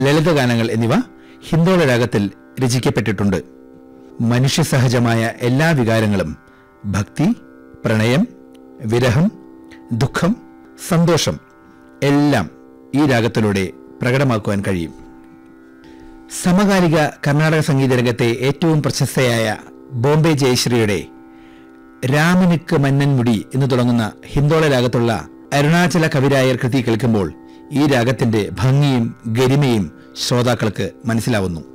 ലളിതഗാനങ്ങൾ എന്നിവ ഹിന്ദോള രാഗത്തിൽ രചിക്കപ്പെട്ടിട്ടുണ്ട് മനുഷ്യസഹജമായ എല്ലാ വികാരങ്ങളും ഭക്തി പ്രണയം വിരഹം ദുഃഖം സന്തോഷം എല്ലാം ഈ രാഗത്തിലൂടെ പ്രകടമാക്കുവാൻ കഴിയും സമകാലിക കർണാടക സംഗീത രംഗത്തെ ഏറ്റവും പ്രശസ്തയായ ബോംബെ ജയശ്രീയുടെ രാമനുക്ക് മന്നൻ മുടി എന്ന് തുടങ്ങുന്ന ഹിന്ദോള രാഗത്തുള്ള അരുണാചല കവിരായർ കൃതി കേൾക്കുമ്പോൾ ഈ രാഗത്തിന്റെ ഭംഗിയും ഗരിമയും ശ്രോതാക്കൾക്ക് മനസ്സിലാവുന്നു